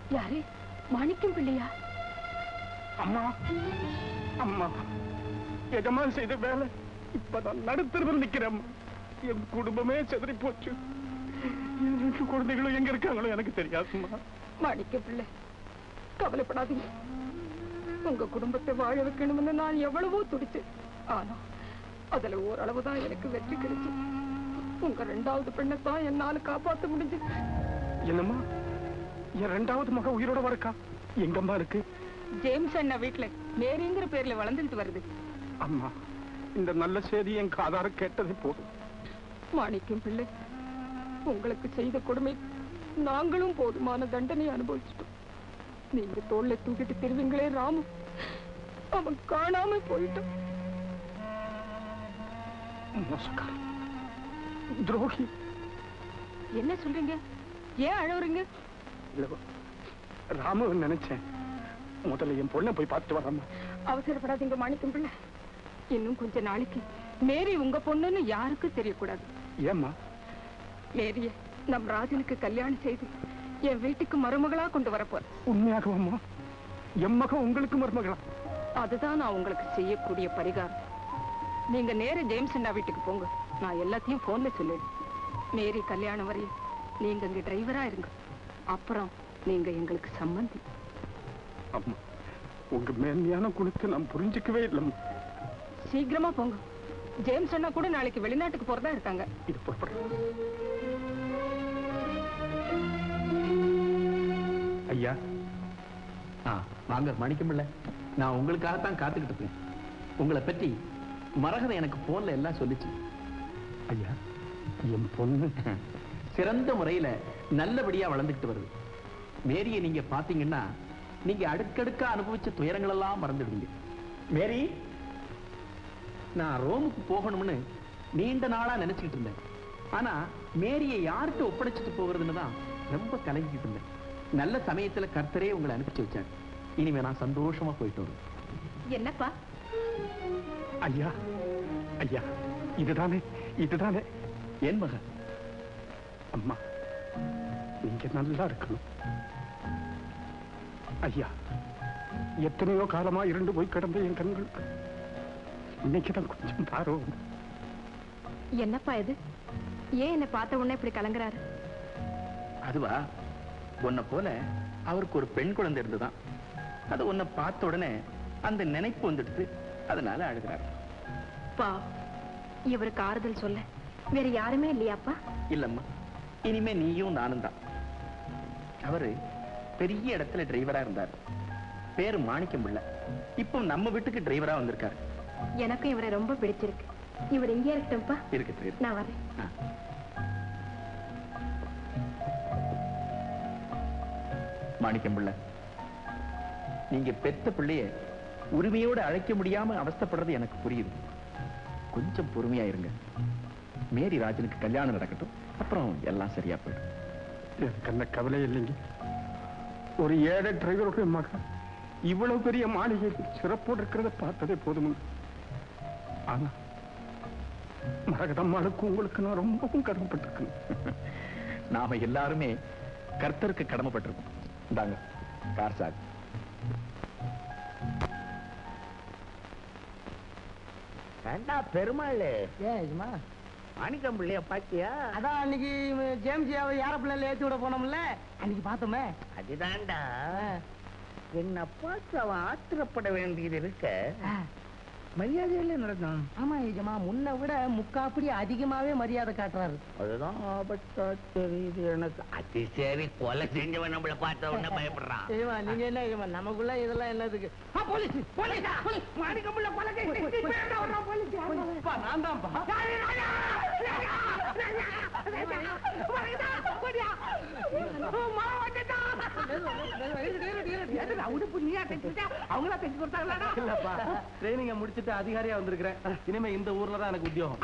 யாரு மாணிக்கம் பிள்ளையா அம்மா அம்மா எஜமான் செய்த வேலை இப்பதான் நடுத்தருவில் நிக்கிறேன் என் குடும்பமே செதறி போச்சு என் ரெண்டு குழந்தைகளும் எங்க இருக்காங்களோ எனக்கு தெரியாதும்மா மாணிக்க பிள்ளை கவலைப்படாதீங்க உங்க குடும்பத்தை வாழ வைக்கணும்னு நான் எவ்வளவோ துடிச்சேன் ஆனா அதுல ஓரளவுதான் எனக்கு வெற்றி கிடைச்சு உங்க ரெண்டாவது பெண்ணை தான் என்னால காப்பாத்த முடிஞ்சது என்னம்மா என் ரெண்டாவது மக உயிரோட வரக்கா எங்கம்மா இருக்கு ஜேம்ஸ் அண்ணா வீட்டுல மேரிங்கிற பேர்ல வளர்ந்துட்டு வருது அம்மா இந்த நல்ல செய்தி என் காதார கேட்டதே போதும் மாணிக்கம் பிள்ளை உங்களுக்கு செய்த கொடுமை நாங்களும் போதுமான தண்டனை அனுபவிச்சிட்டோம் நீங்க தோல்ல தூக்கிட்டு திருவீங்களே ராமு அவன் காணாம போயிட்டான் மோசக்காரி துரோகி என்ன சொல்றீங்க ஏன் அழவுறீங்க இல்ல ராமுவை நினைச்சேன் முதல்ல என் பொண்ணை போய் பார்த்துட்டு வரம்மா அவசரப்படாதீங்க மாணிக்கம் பிள்ளை இன்னும் கொஞ்ச நாளைக்கு மேரி உங்க பொண்ணுன்னு யாருக்கும் தெரியக்கூடாது ஏம்மா மேரிய நம் ராஜனுக்கு கல்யாணம் செய்து என் வீட்டுக்கு மருமகளா கொண்டு வரப்போறேன் உண்மையாகவாம்மா என் மகன் உங்களுக்கு மருமகளா அதுதான் நான் உங்களுக்கு செய்யக்கூடிய பரிகாரம் நீங்க நேர ஜேம்ஸ் அண்ணா வீட்டுக்கு போங்க நான் எல்லாத்தையும் போன்ல சொல்லிடுறேன் மேரி கல்யாணம் வரையும் நீங்க இங்க டிரைவரா இருங்க அப்புறம் நீங்க எங்களுக்கு சம்மந்தி அம்மா உங்க மேன்மையான குணத்தை நான் புரிஞ்சுக்கவே இல்லைம்மா சீக்கிரமா போங்க ஜேம்ஸ் அண்ணா கூட நாளைக்கு வெளிநாட்டுக்கு போறதா இருக்காங்க இது புறப்படுறேன் ஐயா ஆ வாங்க மணிக்கமில்ல நான் உங்களுக்காகத்தான் காத்துக்கிட்டு இருக்கேன் உங்களை பற்றி மரகத எனக்கு போன்ல எல்லாம் சொல்லிச்சு ஐயா என் பொண்ணு சிறந்த முறையில நல்லபடியா வளர்ந்துக்கிட்டு வருது மேரியை நீங்க பாத்தீங்கன்னா நீங்க அடுக்கடுக்கா அனுபவிச்ச துயரங்கள் எல்லாம் மறந்துடுவீங்க மேரி நான் ரோமுக்கு போகணும்னு நீண்ட நாளா நினைச்சுக்கிட்டு இருந்தேன் ஆனா மேரியை யார்கிட்ட ஒப்படைச்சிட்டு போகிறதுன்னு தான் ரொம்ப கலங்கிக்கிட்டு இருந்தேன் நல்ல சமயத்துல கர்த்தரே உங்களை அனுப்பிச்சு வச்சார் இனிமே நான் சந்தோஷமா போயிட்டு வருவேன் என்னப்பா ஐயா ஐயா இதுதானே இதுதானே என் மகன் அம்மா நீங்க நல்லா இருக்கணும் ஐயா எத்தனையோ காலமா இருண்டு போய் கிடந்த என் கண்கள் இன்னைக்குதான் கொஞ்சம் பார்வம் என்னப்பா இது ஏன் என்ன பார்த்த உடனே இப்படி கலங்குறாரு அதுவா உன்னை போல அவருக்கு ஒரு பெண் குழந்தை இருந்துதான் அது உன்னை பார்த்த உடனே அந்த நினைப்பு வந்துடுது அதனால அழுகிறார் பா இவருக்கு ஆறுதல் சொல்ல வேற யாருமே இல்லையாப்பா இல்லம்மா இனிமே நீயும் நானும் தான் அவரு பெரிய இடத்துல டிரைவரா இருந்தார் பேரு மாணிக்கம் பிள்ளை இப்போ நம்ம வீட்டுக்கு டிரைவரா வந்திருக்காரு எனக்கும் இவரை ரொம்ப பிடிச்சிருக்கு இவர் இங்கே இருக்கட்டும்ப்பா இருக்கு இருக்கு. நான் வரேன் ஆ. மாணிக்கம் பிள்ளை நீங்க பெத்த பிள்ளைய உரிமையோட அழைக்க முடியாம அவஸ்தைப்படுறது எனக்கு புரியுது கொஞ்சம் பொறுமையா இருங்க மேரி ராஜனுக்கு கல்யாணம் நடக்கட்டும் அப்புறம் எல்லாம் சரியா போயிடும் எனக்கு என்ன கவலை இல்லைங்க ஒரு ஏழை டிரைவருடைய மகன் இவ்வளவு பெரிய மாளிகை சிறப்போடு இருக்கிறத பார்த்ததே போதுமுங்க ஆனா மரகதம்மாளுக்கு உங்களுக்கு நான் ரொம்பவும் கடமைப்பட்டிருக்கேன் நாம எல்லாருமே கர்த்தருக்கு கடமைப்பட்டிருக்கோம் இந்தாங்க கார் சாக் ஏண்டா பெருமாள் ஏன் இதுமா மாணிக்கம் பிள்ளைய பாத்தியா அதான் அன்னைக்கு ஜேம்ஸ் யார பிள்ளைல ஏத்தி விட போனோம்ல அன்னைக்கு பார்த்தோமே அதுதான்டா என்ன பார்த்து அவன் ஆத்திரப்பட வேண்டியது இருக்க மரியாதையில நடந்தான் ஆமா ஏஜமா முன்ன விட முக்காப்படி அதிகமாவே மரியாதை காட்டுறாரு அதுதான் ஆபத்தா தெரியுது எனக்கு அது சரி கொலை செஞ்சவன் நம்மள பார்த்த உடனே பயப்படுறான் ஏமா நீங்க என்ன ஏமா நமக்குள்ள இதெல்லாம் என்னதுக்கு ஆ, police police police Manickam Pillai கொலை கேஸ். வேண்டாம், வேண்டாம், போலீஸ். அப்பா, நான் தான்ப்பா. இல்லப்பா ட்ரைனிங்க முடிச்சிட்டு அதிகாரியா வந்திருக்கிறேன் இனிமே இந்த ஊர்ல தான் எனக்கு உத்தியோகம்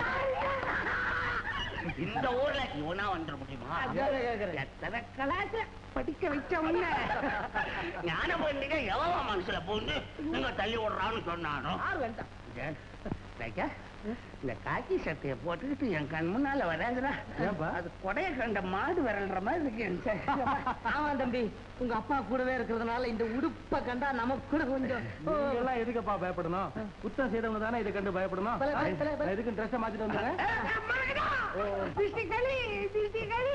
இந்த ஊர்ல இவனா வந்துட முடியுமா அதான் கேக்குறேன். எத்தனை கலாச்ச படிக்க வச்சவங்க ஞான பண்டிகை எவன் மனசுல போந்து நீங்க தள்ளி விடுறான்னு சொன்னானோ யார் வேண்டாம் ராஜா இந்த காக்கி சட்டையை போட்டுக்கிட்டு என் கண் முன்னால வராதுடா ஏன்பா? அது கொடைய கண்ட மாடு விரல்ற மாதிரி இருக்கு என் சை- ஆமா தம்பி உங்க அப்பா கூடவே இருக்கிறதுனால இந்த உடுப்ப கண்டா நமக்கு கூட கொஞ்சம் ஓ, நீங்க எல்லாம் எதுக்குப்பா பயப்படணும் குத்தம் செய்தவங்க தானே இதை கண்டு பயப்படணும் பல, பல, பல, பல. நான் எதுக்கும் ட்ரெஸ்ஸை மாத்திட்டு வந்துடுறேன் திருஷ்டி களி, திருஷ்டி களி.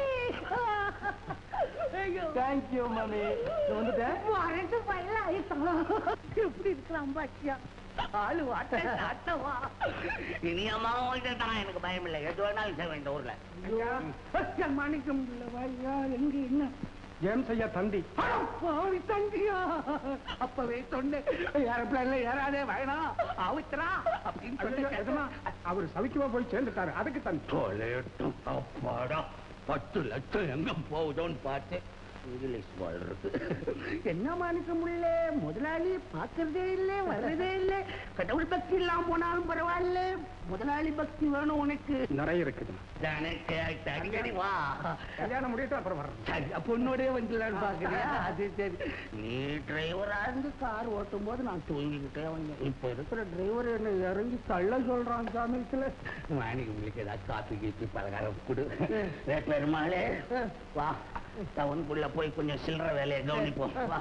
தேங்க்யூ மாமி இது வந்துட்டேன் வரட்டு பையல ஆயிட்டோம். எப்படி இருக்கலாம் பாட்டியா ஆளு வாட்ட சாட்டவா இனி அம்மா தான் எனக்கு பயம் இல்லை எது வேணாலும் செய்வேன் இந்த ஊர்ல மாணிக்கம் இல்லையா எங்க என்ன ஜேம்ஸ் ஐயா தந்தி பாவி தண்டியா அப்பவே சொன்னேன் ஏரோப்ளேன்ல ஏறாதே வேணாம் அவுத்துறா அப்படின்னு ஐயோ, எஜமா, சொல்லி அவர் சவிக்குமா போய் சேர்ந்துட்டாரு அதுக்கு தந்தி தொலையட்டும் அப்பாடா பத்து லட்சம் எங்க போகுதோன்னு பார்த்து இங்கிலீஷ் போல் இருக்கு என்ன மாணிக்க முடியல முதலாளி பார்க்கறதே இல்லை வர்றதே இல்லை கடவுள் பக்தி இல்லாம போனாலும் பரவாயில்ல முதலாளி பக்தி வேணும் உனக்கு நிறைய இருக்குது எனக்கு அடிக்கடி வா கல்யாணம் முடியட்டும் அப்புறம் வர்றேன் சரியா பொண்ணோடய வந்துடலான்னு பாக்குறியா அது சரி நீ டிரைவரா இருந்து கார் ஓட்டும் போது நான் தூங்கிக்கிட்டே வந்தேன் இப்ப இருக்கிற டிரைவர் என்ன இறங்கி தள்ள சொல்றான் சாமியத்துல வாணிக்கு உங்களுக்கு ஏதாவது காப்பி கீப்பி பலகாரம் கொடு ரேட்ல இருமாளே வா டவுனுக்குள்ள போய் கொஞ்சம் சில்லற வேலையை கவனிப்போம் வா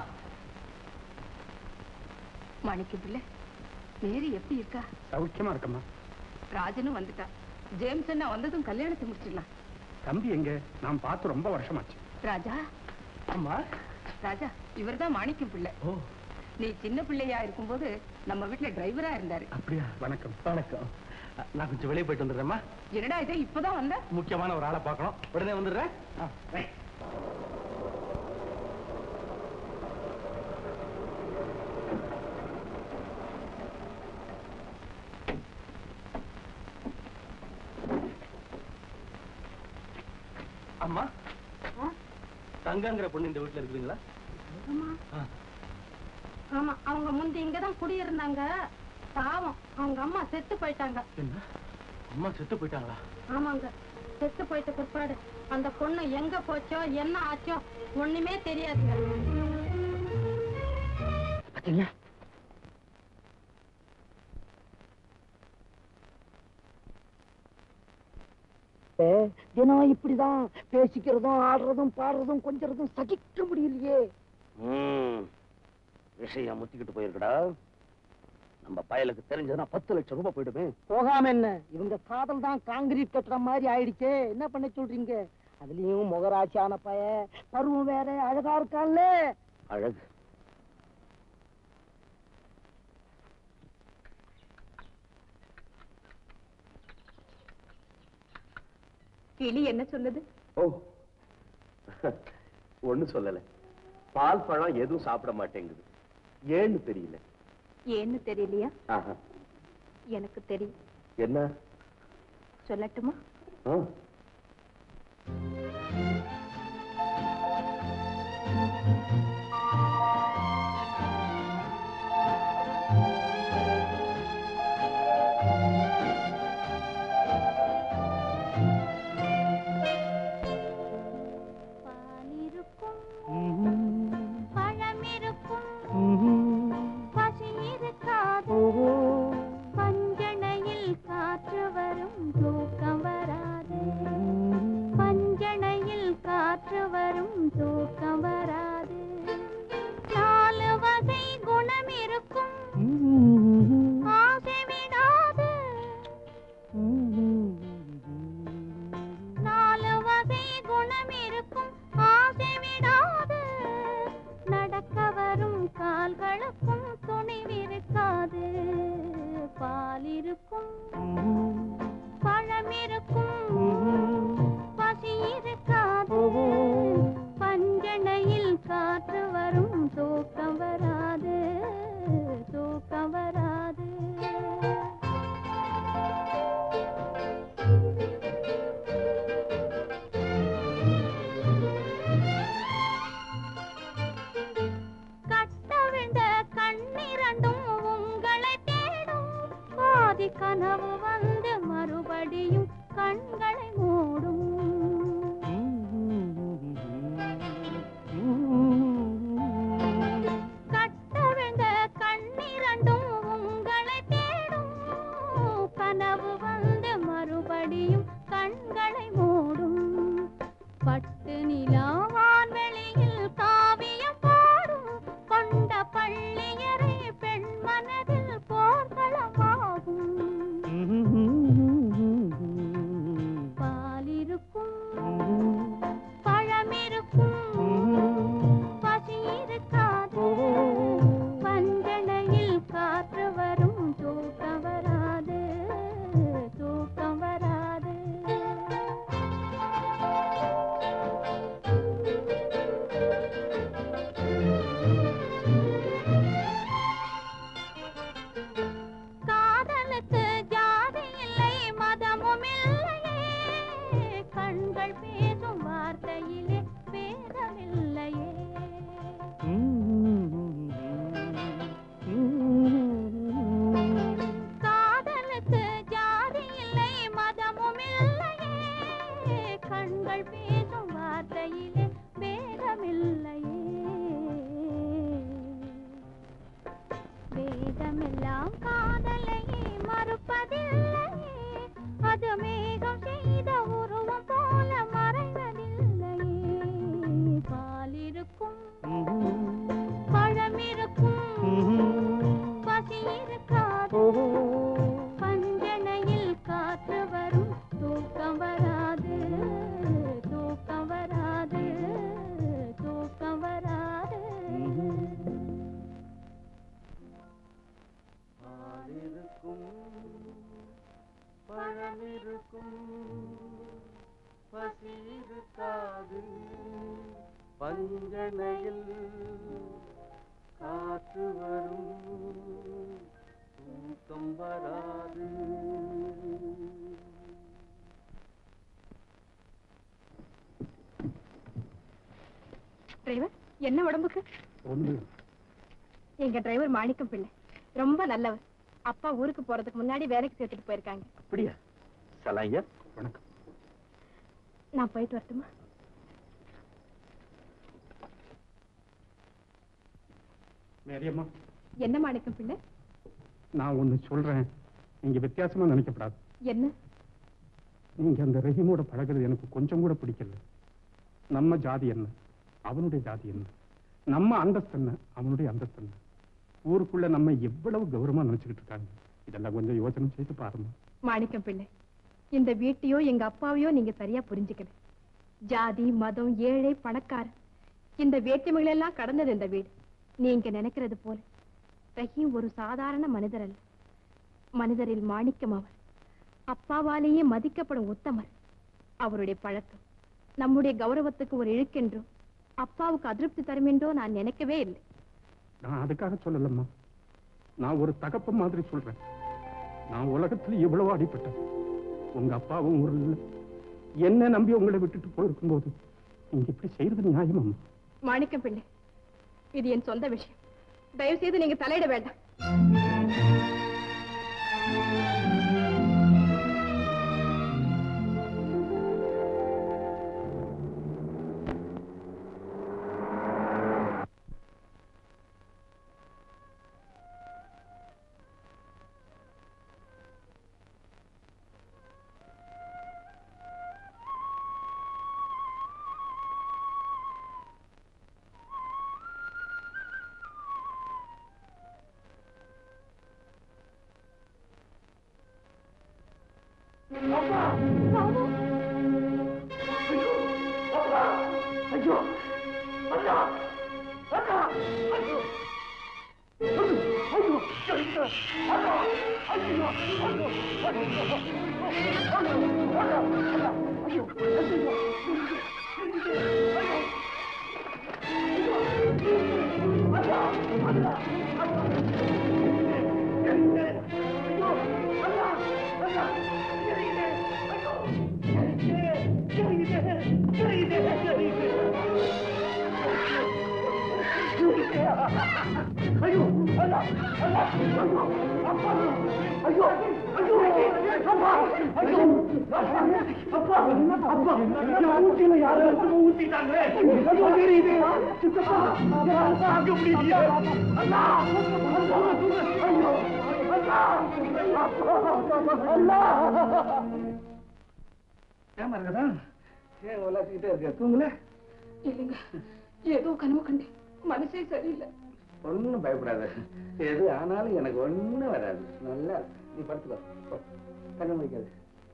மாணிக்க பிள்ளை மேரி எப்படி இருக்கா சௌக்கியமா இருக்கம்மா ராஜனும் வந்துட்டா ஜேம்ஸ் அண்ணா வந்ததும் கல்யாணத்தை முடிச்சிடலாம் தம்பி எங்க நான் பார்த்து ரொம்ப வருஷமாச்சு ராஜா ஆமா ராஜா இவர்தான் மாணிக்கம் பிள்ளை ஓ நீ சின்ன பிள்ளையா இருக்கும்போது நம்ம வீட்டுல டிரைவரா இருந்தாரு அப்படியா வணக்கம் வணக்கம் அ, நான் கொஞ்சம் வெளியே போயிட்டு வந்துடுறேம்மா என்னடா இது இப்பதான் வந்த முக்கியமான ஒரு ஆளை பார்க்கணும் உடனே வந்துடுறேன் ஆ, ரைட். அம்மா தங்கங்கிற பொண்ணு இந்த வீட்டுல இருக்குதுங்களா ஆ. ஆமா அவங்க முந்தி இங்கதான் குடியிருந்தாங்க பாவம் அவங்க அம்மா செத்து போயிட்டாங்க என்ன அம்மா செத்து போயிட்டாங்களா ஆமாங்க செத்து போயிட்ட பிற்பாடு அந்த பொண்ணு எங்க போச்சோ என்ன ஆச்சோ ஒண்ணுமே தெரியாதுங்க பாத்தீங்களா தினம் இப்படிதான் பேசிக்கிறதும் ஆடுறதும் பாடுறதும் கொஞ்சறதும் சகிக்க முடியலையே விஷயம் முத்திக்கிட்டு போயிருக்கடா நம்ம பயலுக்கு தெரிஞ்சதுன்னா பத்து லட்சம் ரூபாய் போயிடுமே போகாம என்ன இவங்க காதல் தான் காங்கிரீட் கட்டுற மாதிரி ஆயிடுச்சே என்ன பண்ண சொல்றீங்க அதுலயும் முகராட்சியான பய பருவம் வேற அழகா இருக்கான்ல அழகு கிளி என்ன சொல்லுது ஓ ஒண்ணு சொல்லல பால் பழம் எதுவும் சாப்பிட மாட்டேங்குது ஏன்னு தெரியல ஏன்னு தெரியலையா ஆஹா. எனக்கு தெரியும் என்ன சொல்லட்டுமா ஆ. பாலிருக்கும் பழம் இருக்கும் பசி இருக்காது பஞ்சணையில் காற்று வரும் தூக்கம் வராது பஞ்சணையில் காற்று வரும் தூக்கம் வராது நாலு வகை குணம் இருக்கும் ஆசை விடாது நாலு வகை குணம் இருக்கும் ஆசை விடாது நடக்க வரும் கால்களுக்கும் துணிவிருக்காது பால் இருக்கும் பழம் இருக்கும் பசி இருக்காது பஞ்சணையில் காற்று வரும் தூக்கம் வராது தூக்கம் வராது கட்டவிழ்ந்த கண்ணிரண்டும் உங்களை தேடும் பாதி கனவு வந்து மறுபடியும் கண்களை மூடும் கட்ட சிந்தனையில் காற்று வரும் தூக்கம் வராது டிரைவர் என்ன உடம்புக்கு ஒன்று எங்க டிரைவர் மாணிக்கம் பிள்ளை ரொம்ப நல்லவர் அப்பா ஊருக்கு போறதுக்கு முன்னாடி வேலைக்கு சேர்த்துட்டு போயிருக்காங்க அப்படியா சலாங்க வணக்கம் நான் போயிட்டு வரட்டுமா மேரியம்மா என்ன மாணிக்கம் பிள்ளை நான் ஒண்ணு சொல்றேன் நீங்க வித்தியாசமா நினைக்கப்படாது என்ன நீங்க அந்த ரஹீமோட பழகுறது எனக்கு கொஞ்சம் கூட பிடிக்கல நம்ம ஜாதி என்ன அவனுடைய ஜாதி என்ன நம்ம அந்தஸ்து என்ன அவனுடைய அந்தஸ்து என்ன ஊருக்குள்ள நம்ம எவ்வளவு கௌரவமா நினைச்சுக்கிட்டு இருக்காங்க இதெல்லாம் கொஞ்சம் யோசனை செய்து பாருங்க மாணிக்கம் பிள்ளை இந்த வீட்டையோ எங்க அப்பாவையோ நீங்க சரியா புரிஞ்சுக்கல ஜாதி மதம் ஏழை பணக்காரன் இந்த வேற்றுமைகள் எல்லாம் கடந்தது இந்த வீடு நீங்க நினைக்கிறது போல ரஹீம் ஒரு சாதாரண மனிதர் அல்ல மனிதரில் மாணிக்கம் அவர் அப்பாவாலேயே மதிக்கப்படும் உத்தமர் அவருடைய பழக்கம் நம்முடைய கௌரவத்துக்கு ஒரு இழுக்கென்றோ அப்பாவுக்கு அதிருப்தி தரும் என்றோ நான் நினைக்கவே இல்லை நான் அதுக்காக சொல்லலம்மா நான் ஒரு தகப்ப மாதிரி சொல்றேன் நான் உலகத்துல எவ்வளவு அடிப்பட்டேன் உங்க அப்பாவும் ஊர்ல இல்ல. என்ன நம்பி உங்களை விட்டுட்டு போயிருக்கும் போது நீங்க இப்படி செய்யறது நியாயமாம்மா மாணிக்கம் பிள்ளை இது என் சொந்த விஷயம் தயவு செய்து நீங்க தலையிட வேண்டாம் ஏமா இருக்கதா ஏன் உலாச்சிக்கிட்டே இருக்க தூங்கல இல்லைங்க ஏதோ கனவு கண்டேன் மனசே சரியில்லை ஒண்ணும் பயப்படாத எது ஆனாலும் எனக்கு ஒண்ணும் வராது நல்லா நீ படுத்துக்கோ கண்ணு முடிக்காது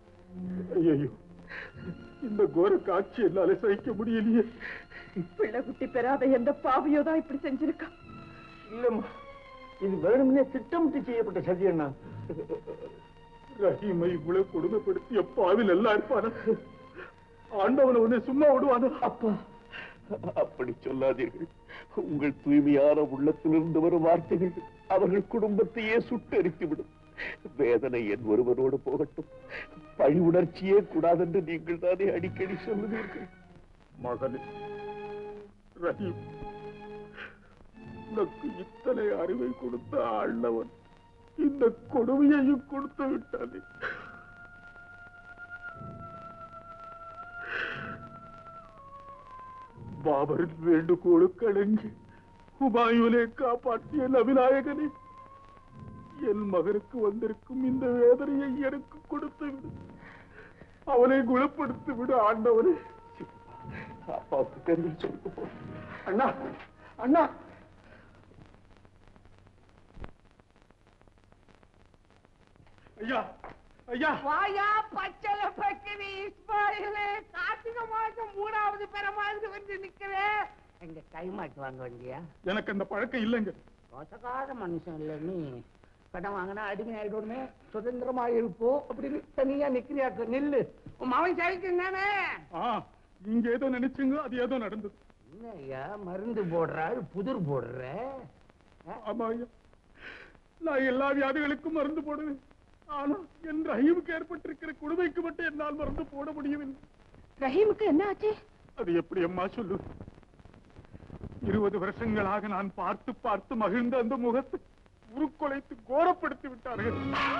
ஐயோ இந்த கோர காட்சி என்னால சகிக்க முடியலையே பிள்ளை குட்டி பெறாத எந்த பாவியோ தான் இப்படி செஞ்சிருக்கா இல்லம்மா இது வேணும்னே திட்டமிட்டு செய்யப்பட்ட சதி அண்ணா ரஹீமை இவ்வளவு கொடுமைப்படுத்திய பாவில் எல்லாம் இருப்பானா ஆண்டவனை வந்து சும்மா விடுவானா அப்பா அப்படி சொல்லாதீர்கள் உங்கள் தூய்மையான உள்ளத்திலிருந்து வரும் வார்த்தைகள் அவர்கள் குடும்பத்தையே சுட்டெரித்துவிடும் வேதனை என் ஒருவரோடு போகட்டும் பழி உணர்ச்சியே கூடாதென்று நீங்கள் தானே அடிக்கடி சொல்லுவீர்கள் மகனே ரஹீம் உனக்கு இத்தனை அறிவை கொடுத்த ஆண்டவன் இந்த கொடுமையையும் கொடுத்து விட்டானே பாபரின் வேண்டுகோளுக்கு அடங்கி ஹுமாயூனை காப்பாற்றிய நபிநாயகனே என் மகனுக்கு வந்திருக்கும் இந்த வேதனையை எனக்கு கொடுத்து விடு அவனை குணப்படுத்தி விடு ஆண்டவனே அப்பாவுக்கு தெரிஞ்சு சொல்லுங்க போ அண்ணா அண்ணா ஐயா ஐயா வாயா பச்சளை பக்கிரி இஸ்மாயிலே கார்த்திகை மாசம் மூணாவது பெற மாதிரி வந்து நிக்கிறேன் எங்க கைமாட்டு வாங்க வந்தியா எனக்கு அந்த பழக்கம் இல்லைங்க மோசக்கார மனுஷன் இல்ல நீ கடன் வாங்கினா அடிமை ஆயிடுமே சுதந்திரமா இருப்போ அப்படின்னு தனியா நிக்கிறியாக்கு நில்லு உன் மவன் சைக்கிள் தானே ஆ நீங்க ஏதோ நினைச்சீங்க அது ஏதோ நடந்தது என்ன ஐயா மருந்து போடுறாள் புதிர் போடுற ஆமா ஐயா நான் எல்லா வியாதிகளுக்கும் மருந்து போடுவேன் ஆனா என் ரஹீமுக்கு ஏற்பட்டிருக்கிற கொடுமைக்கு மட்டும் என்னால் மருந்து போட முடியவில்லை ரஹீமுக்கு என்ன ஆச்சு அது எப்படி அம்மா சொல்லு இருபது வருஷங்களாக நான் பார்த்து பார்த்து மகிழ்ந்த அந்த முகத்தை உருக்குலைத்து கோரப்படுத்தி விட்டார்கள்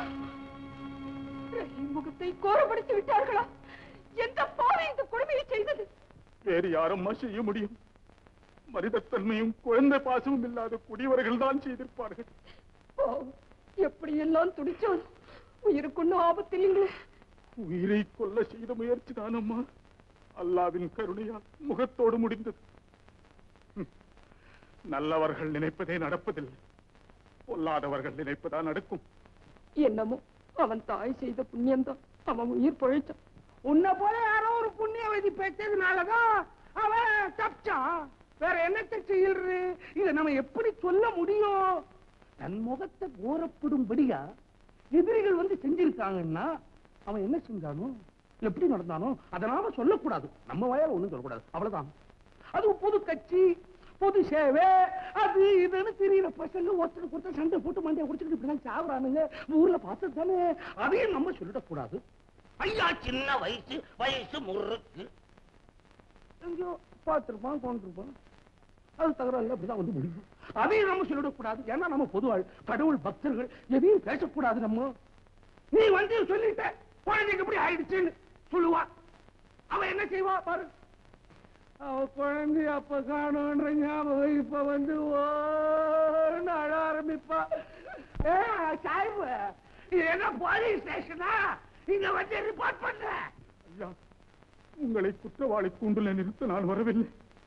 ரஹீம் முகத்தை கோரப்படுத்தி விட்டார்களா எந்த பாவை இந்த கொடுமையை செய்தது வேறு யாரம்மா செய்ய முடியும் மனிதத்தன்மையும் குழந்தை பாசமும் இல்லாத குடியவர்கள் தான் செய்திருப்பார்கள் பாவம், எப்படியெல்லாம் துடிச்சான் உயிருக்குன்னும் ஆபத்து இல்லைங்களே உயிரை கொல்ல செய்த முயற்சி தானம்மா அல்லாவின் கருணையால் முகத்தோடு முடிந்தது ஹம். நல்லவர்கள் நினைப்பதே நடப்பதில்லை பொல்லாதவர்கள் நினைப்பதா நடக்கும் என்னமோ அவன் தாய் செய்த புண்ணியம்தான் அவன் உயிர் பழிச்சான் உன்னை போல யாரோ ஒரு புண்ணியவதி பெற்றதுனாலதான் அவன் தப்பிச்சான் வேற என்னத்தை செய்யறது இத நம்ம எப்படி சொல்ல முடியும் தன் முகத்தை கோரப்படும்படியா எதிரிகள் வந்து செஞ்சிருக்காங்கன்னா அவன் என்ன செஞ்சானோ எப்படி நடந்தானோ அதை நாம சொல்லக்கூடாது நம்ம வாயால ஒண்ணும் சொல்லக்கூடாது அவ்வளவுதான் அது பொது கட்சி பொது சேவை அது இதுன்னு தெரியல பசங்க ஒருத்தருக்கு ஒருத்தர் சண்டை போட்டு மண்டையை குடிச்சுக்கிட்டு இப்படிதான் சாவுறானுங்க ஊர்ல பார்த்தது தானே அதையும் நம்ம சொல்லிடக்கூடாது ஐயா சின்ன வயசு வயசு முறுக்கு எங்கேயோ பார்த்திருப்பான் கொண்டிருப்பான் அது தகராறு அப்படிதான் வந்து முடியும் அதையும் நம்ம சொல்லிடக்கூடாது ஏன்னா நம்ம பொதுவாள் கடவுள் பக்தர்கள் எதையும் பேசக்கூடாது நம்ம நீ வந்து சொல்லிட்ட குழந்தைக்கு எப்படி ஆயிடுச்சுன்னு சொல்லுவா அவ என்ன செய்வா பாரு அவ குழந்தை அப்ப காணும்ன்ற ஞாபகம் இப்ப வந்து ஓன்னு அழ ஆரம்பிப்பா ஏ சாய்வு இது என்ன போலீஸ் ஸ்டேஷனா இங்க வந்து ரிப்போர்ட் பண்ற ஐயா உங்களை குற்றவாளி கூண்டுல நிறுத்த நான் வரவில்லை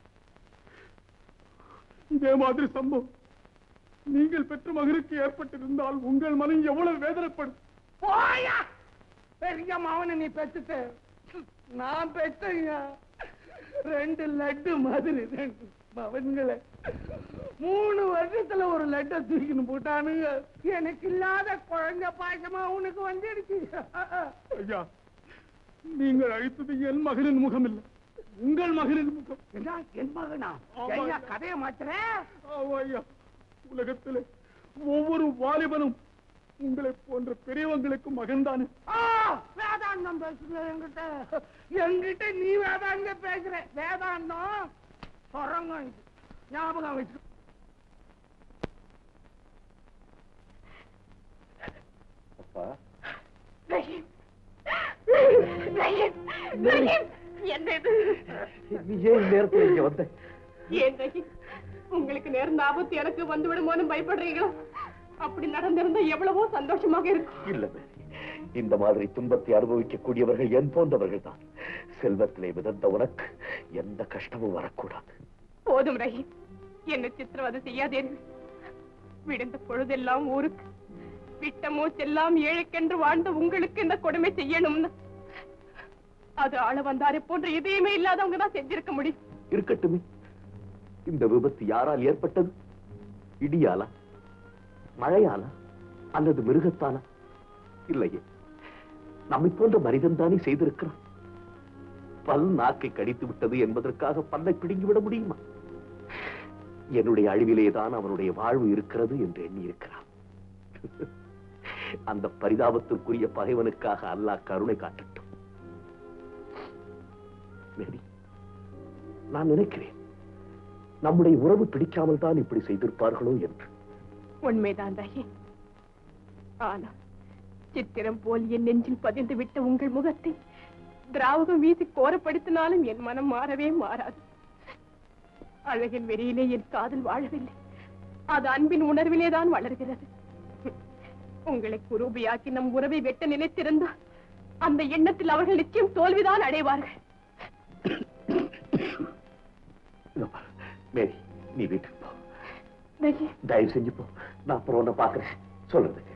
இதே மாதிரி சம்பவம் நீங்கள் பெற்ற மகனுக்கு ஏற்பட்டிருந்தால் உங்கள் மனம் எவ்வளவு வேதனைப்படும் போயா பெரிய மவனை நீ பெத்துட்ட நான் பெத்தையா ரெண்டு லட்டு மாதிரி ரெண்டு மவன்களை மூணு வருஷத்துல ஒரு லட்டை தூக்கின்னு போட்டானுங்க எனக்கு இல்லாத குழந்தை பாசமா உனக்கு வந்துடுச்சு ஐயா நீங்கள் அழைத்தது என் மகனின் முகம் இல்லை உங்கள் மகனின் முகம் என்ன என் மகனா ஆமா. ஐயா கதையை மாத்துற ஆமா ஐயா உலகத்திலே ஒவ்வொரு வாலிபனும் உங்களை போன்ற பெரியவங்களுக்கு மகன்தானே ஆ, வேதாந்தம் பேசுற என்கிட்ட என்கிட்ட நீ வேதாந்தம் பேசுற வேதாந்தம் சொரங்கம் இது. ஞாபகம் வச்சு அப்பா ரஹீம் ரஹீம் ரஹீம் என்ன இது நீ ஏன் நேரத்தில் இங்க வந்த ஏன் ரஹீம் உங்களுக்கு நேர்ந்த ஆபத்து எனக்கு வந்து விடுமோன்னு பயப்படுறீங்களா அப்படி நடந்திருந்தா எவ்வளவோ சந்தோஷமாக இருக்கும் இல்ல மேரி. இந்த மாதிரி துன்பத்தை அனுபவிக்கக்கூடியவர்கள் என் போன்றவர்கள் தான் செல்வத்திலே மிதந்த உனக்கு எந்த கஷ்டமும் வரக்கூடாது போதும் ரஹீம் என்ன சித்திரவதை செய்யாதீர்கள் விடுந்த பொழுதெல்லாம் ஊருக்கு விட்ட மூச்செல்லாம் ஏழைக்கென்று வாழ்ந்த உங்களுக்கு இந்த கொடுமை செய்யணும்னு அது ஆள வந்தாரை போன்ற எதையுமே இல்லாதவங்க தான் செஞ்சிருக்க முடியும் இருக்கட்டுமே இந்த விபத்து யாரால் ஏற்பட்டது இடியாலா மழையாலா அல்லது மிருகத்தாலா இல்லையே நம்மை போன்ற மனிதன் தானே செய்திருக்கிறான் பல் நாக்கை கடித்து விட்டது என்பதற்காக பல்லை பிடுங்கி விட முடியுமா என்னுடைய அழிவிலேதான் அவனுடைய வாழ்வு இருக்கிறது என்று எண்ணி இருக்கிறான் அந்த பரிதாபத்திற்குரிய பகைவனுக்காக அல்லாஹ் கருணை காட்டட்டும் மேரி நான் நினைக்கிறேன் நம்முடைய உறவு பிடிக்காமல் தான் இப்படி செய்திருப்பார்களோ என்று உண்மைதான் ரஹீம் ஆனா சித்திரம் போல் என் நெஞ்சில் பதிந்து விட்ட உங்கள் முகத்தை திராவகம் வீசி கோரப்படுத்தினாலும் என் மனம் மாறவே மாறாது அழகின் வெறியிலே என் காதல் வாழவில்லை அது அன்பின் உணர்விலே தான் வளர்கிறது உங்களை குரூபியாக்கி நம் உறவை வெட்ட நினைத்திருந்தால் அந்த எண்ணத்தில் அவர்கள் நிச்சயம் தோல்விதான் அடைவார்கள் இதோ பாரு, மேரி நீ வீட்டுக்கு போ ரஹீம் தயவு செஞ்சு போ நான் அப்புறம் உன்னை பார்க்கிறேன் சொல்றது கேளு.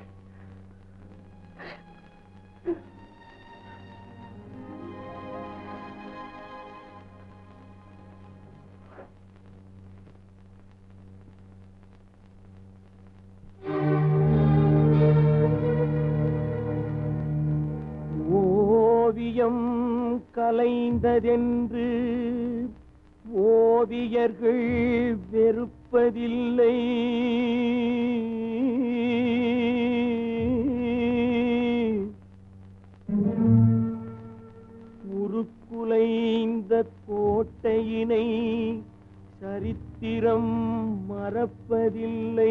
ஓவியம் கலைந்ததென்று ஓவிய வெள்ளையர்கள் வெறுப்பதில்லை உருக்குலைந்த கோட்டையினை சரித்திரம் மறப்பதில்லை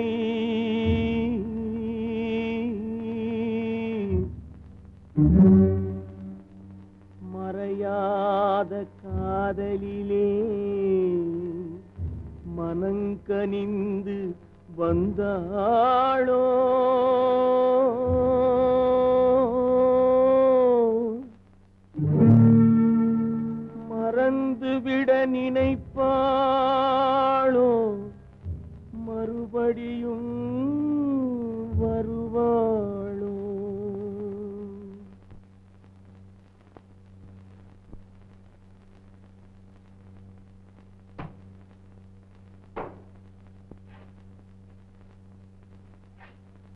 மறையாத காதலிலே மனங்கனிந்து வந்தாளோ மறந்துவிட நினைப்பாளோ மறுபடியும்